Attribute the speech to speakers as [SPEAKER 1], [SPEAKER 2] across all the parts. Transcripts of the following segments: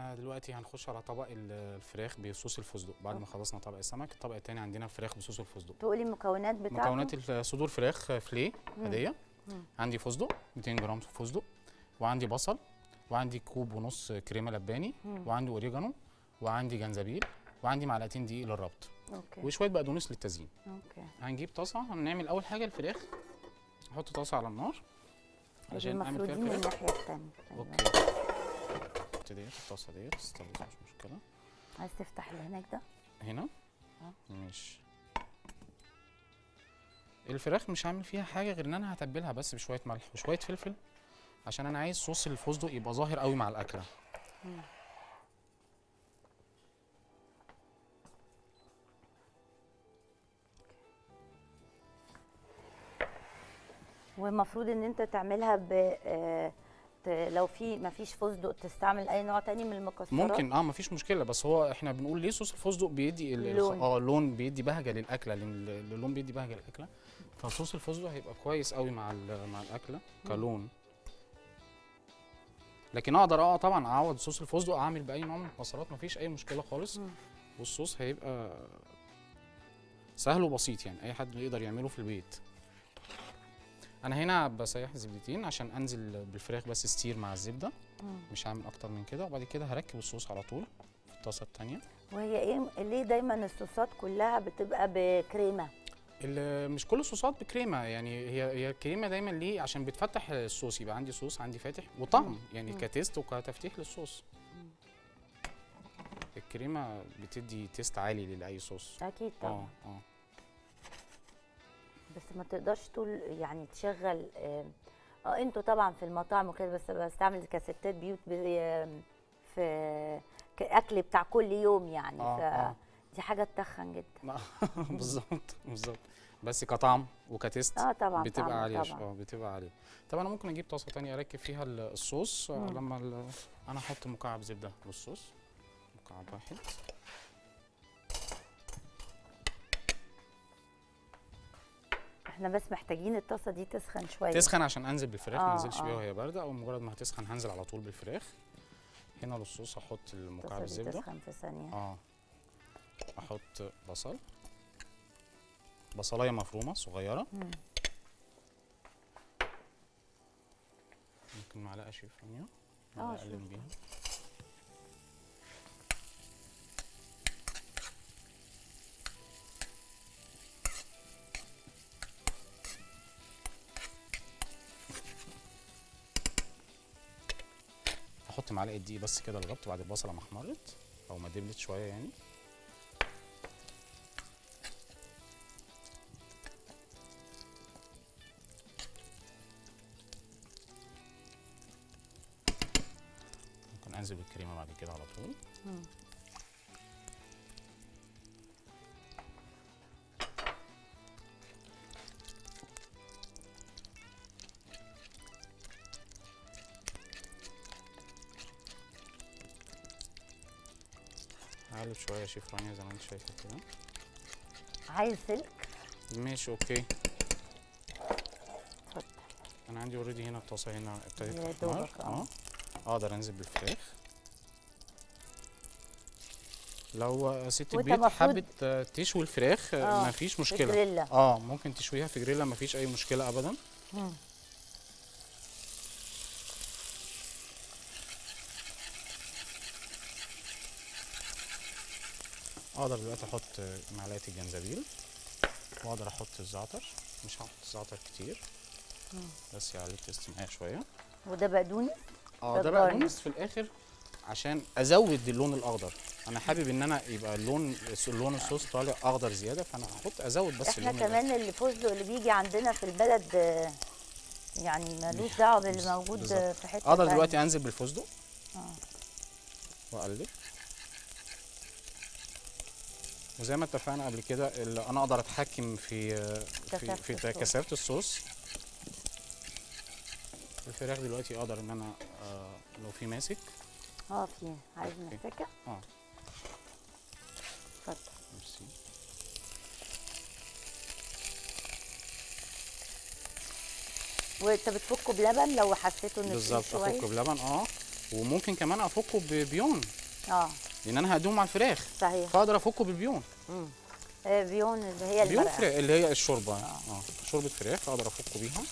[SPEAKER 1] احنا دلوقتي هنخش على طبق ال- الفراخ بصوص الفستق بعد ما خلصنا طبق السمك الطبق التاني عندنا فراخ بصوص الفستق
[SPEAKER 2] تقولي المكونات بتاعته
[SPEAKER 1] مكونات ال- صدور فراخ فليه عاديه عندي فستق 200 جرام فستق وعندي بصل وعندي كوب ونص كريمه لباني وعندي اوريجانو وعندي جنزبيل وعندي معلقتين دقيق للربط
[SPEAKER 2] اوكي
[SPEAKER 1] وشويه بقدونس للتزيين
[SPEAKER 2] اوكي
[SPEAKER 1] هنجيب طاسه هنعمل اول حاجه الفراخ نحط طاسه على النار عشان نعمل فيها
[SPEAKER 2] المفروضين من
[SPEAKER 1] الفراخ
[SPEAKER 2] الناحيه الثانيه
[SPEAKER 1] اوكي حط ديت الطاسه ديت استنى مش مشكله
[SPEAKER 2] عايز تفتح اللي هناك ده
[SPEAKER 1] هنا
[SPEAKER 2] اه.
[SPEAKER 1] ماشي الفراخ مش هعمل فيها حاجه غير ان انا هتبلها بس بشويه ملح وشويه فلفل عشان انا عايز صوص الفستق يبقى ظاهر قوي مع الاكله
[SPEAKER 2] والمفروض ان انت تعملها ب آه، ت- لو في ما فيش فستق تستعمل اي نوع تاني من المكسرات
[SPEAKER 1] ممكن اه مفيش مشكله بس هو احنا بنقول ليه صوص الفستق بيدي ال-
[SPEAKER 2] لون.
[SPEAKER 1] اه لون بيدي بهجه للاكله لان ال- اللون بيدي بهجه للاكله فصوص الفستق هيبقى كويس قوي مع ال- مع الاكله كلون لكن اقدر اه طبعا اعوض صوص الفستق اعمل باي نوع من المكسرات مفيش اي مشكله خالص
[SPEAKER 2] مم.
[SPEAKER 1] والصوص هيبقى سهل وبسيط يعني اي حد يقدر يعمله في البيت انا هنا بسيح زبدتين عشان انزل بالفراخ بس ستير مع الزبده
[SPEAKER 2] مم.
[SPEAKER 1] مش هعمل اكتر من كده وبعد كده هركب الصوص على طول في الطاسه التانية
[SPEAKER 2] وهي ايه ليه دايما الصوصات كلها بتبقى بكريمه
[SPEAKER 1] ال- مش كل الصوصات بكريمه يعني هي هي الكريمه دايما ليه عشان بتفتح الصوص يبقى عندي صوص عندي فاتح وطعم يعني كتيست وكتفتيح للصوص الكريمه بتدي تيست عالي لاي صوص
[SPEAKER 2] اكيد
[SPEAKER 1] اه
[SPEAKER 2] طبعا
[SPEAKER 1] اه
[SPEAKER 2] بس ما تقدرش طول يعني تشغل اه آه، انتوا طبعا في المطاعم وكده بس بستعمل كستات بيوت ب- في اكل بتاع كل يوم يعني
[SPEAKER 1] آه، آه.
[SPEAKER 2] دي حاجه تخن جدا
[SPEAKER 1] لا، بالظبط بالظبط بس كطعم وكتيست
[SPEAKER 2] اه طبعا
[SPEAKER 1] بتبقى
[SPEAKER 2] طبعا
[SPEAKER 1] عاليه
[SPEAKER 2] طبعا
[SPEAKER 1] اه بتبقى عاليه طب انا ممكن اجيب طاسه تانية اركب فيها ال- الصوص آه،
[SPEAKER 2] مم.
[SPEAKER 1] لما ال- انا احط مكعب زبده للصوص مكعب واحد
[SPEAKER 2] احنا بس محتاجين الطاسه دي تسخن شويه
[SPEAKER 1] تسخن عشان انزل بالفراخ ما
[SPEAKER 2] آه،
[SPEAKER 1] انزلش بيها
[SPEAKER 2] آه.
[SPEAKER 1] وهي بارده او مجرد ما هتسخن هنزل على طول بالفراخ هنا للصوص احط المكعب
[SPEAKER 2] الطاسه دي
[SPEAKER 1] الزبده
[SPEAKER 2] تسخن في ثانيه
[SPEAKER 1] اه احط بصل بصلايه مفرومه صغيره
[SPEAKER 2] مم.
[SPEAKER 1] ممكن معلقه شيفرونيا
[SPEAKER 2] آه،
[SPEAKER 1] معلقه
[SPEAKER 2] شوف.
[SPEAKER 1] اقلب بيها احط معلقه دقيق بس كده الربط بعد البصله ما احمرت او ما دبلت شويه يعني ممكن انزل بالكريمه بعد كده على طول
[SPEAKER 2] مم.
[SPEAKER 1] هقلب شويه شيف رانيا زي ما انت شايفه كده
[SPEAKER 2] عايز سلك
[SPEAKER 1] ماشي اوكي
[SPEAKER 2] اتفضل
[SPEAKER 1] انا عندي اوريدي هنا الطاسه هنا ابتدت
[SPEAKER 2] يا
[SPEAKER 1] تحمر
[SPEAKER 2] دوبك، آه.
[SPEAKER 1] اه اقدر انزل بالفراخ لو ست
[SPEAKER 2] وانت
[SPEAKER 1] البيت
[SPEAKER 2] مفروض-
[SPEAKER 1] حبت آه، تشوي الفراخ
[SPEAKER 2] آه،
[SPEAKER 1] ما فيش
[SPEAKER 2] في
[SPEAKER 1] مشكله
[SPEAKER 2] جريلا.
[SPEAKER 1] اه ممكن تشويها في جريلا ما فيش اي مشكله ابدا
[SPEAKER 2] مم.
[SPEAKER 1] اقدر دلوقتي احط معلقه الجنزبيل واقدر احط الزعتر مش هحط الزعتر كتير بس يعلي التست معايا شويه
[SPEAKER 2] وده بقدونس
[SPEAKER 1] اه ده
[SPEAKER 2] ده
[SPEAKER 1] بقى
[SPEAKER 2] garnish.
[SPEAKER 1] بونس في الاخر عشان ازود اللون الاخضر انا حابب ان انا يبقى اللون لون الصوص طالع اخضر زياده فانا احط ازود بس
[SPEAKER 2] احنا
[SPEAKER 1] اللون
[SPEAKER 2] كمان اللي فستق اللي بيجي عندنا في البلد آه، يعني ملوش دعوه باللي
[SPEAKER 1] بز-
[SPEAKER 2] موجود
[SPEAKER 1] بالظبط.
[SPEAKER 2] آه، في حته
[SPEAKER 1] اقدر
[SPEAKER 2] تانية.
[SPEAKER 1] دلوقتي انزل بالفستق
[SPEAKER 2] آه.
[SPEAKER 1] واقلب وزي ما اتفقنا قبل كده ال- انا اقدر اتحكم في في,
[SPEAKER 2] كثافة
[SPEAKER 1] في
[SPEAKER 2] الصوص.
[SPEAKER 1] كثافه الصوص الفراخ دلوقتي اقدر ان انا آه لو في ماسك
[SPEAKER 2] اه في عايز مسكه
[SPEAKER 1] اه
[SPEAKER 2] اتفضل
[SPEAKER 1] ميرسي
[SPEAKER 2] وانت بتفكه بلبن لو حسيته انه تقيل
[SPEAKER 1] بالظبط
[SPEAKER 2] شويه
[SPEAKER 1] افك بلبن اه وممكن كمان افكه ببيون
[SPEAKER 2] اه
[SPEAKER 1] لان انا هقدمه مع الفراخ
[SPEAKER 2] صحيح
[SPEAKER 1] فاقدر افكه بالبيون
[SPEAKER 2] آه، بيون اللي هي
[SPEAKER 1] بيون
[SPEAKER 2] المرقه
[SPEAKER 1] فراخ اللي هي الشوربه اه شوربه فراخ اقدر افكه بيها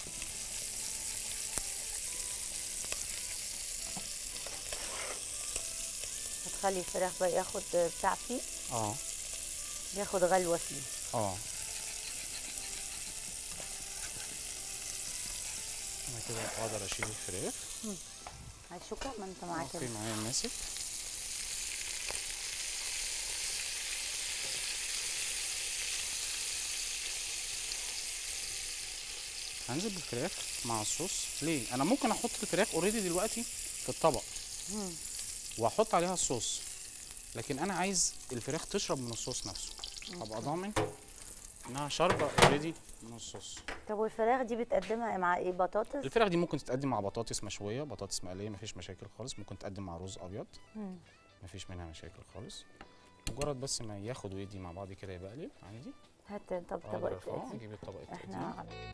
[SPEAKER 2] هتخلي الفراخ بقى ياخد بتاع فيه
[SPEAKER 1] اه
[SPEAKER 2] ياخد غلوه فيه
[SPEAKER 1] اه انا كده اقدر اشيل الفراخ
[SPEAKER 2] هتشوكه ما انت معاك
[SPEAKER 1] اوكي معايا ماسك هنزل بالفراخ مع الصوص ليه انا ممكن احط الفراخ اوريدي دلوقتي في الطبق واحط عليها الصوص لكن انا عايز الفراخ تشرب من الصوص نفسه ابقى ضامن انها شاربه اوريدي من الصوص
[SPEAKER 2] طب والفراخ دي بتقدمها مع ايه بطاطس
[SPEAKER 1] الفراخ دي ممكن تتقدم مع بطاطس مشويه بطاطس مقليه مفيش مشاكل خالص ممكن تقدم مع رز ابيض
[SPEAKER 2] مم.
[SPEAKER 1] مفيش منها مشاكل خالص مجرد بس ما ياخد ويدي مع بعض كده يبقى قليل عندي
[SPEAKER 2] هات طب
[SPEAKER 1] اقدر
[SPEAKER 2] طبق
[SPEAKER 1] ارفعه
[SPEAKER 2] التقديم.
[SPEAKER 1] اجيب الطبق التقديم
[SPEAKER 2] احنا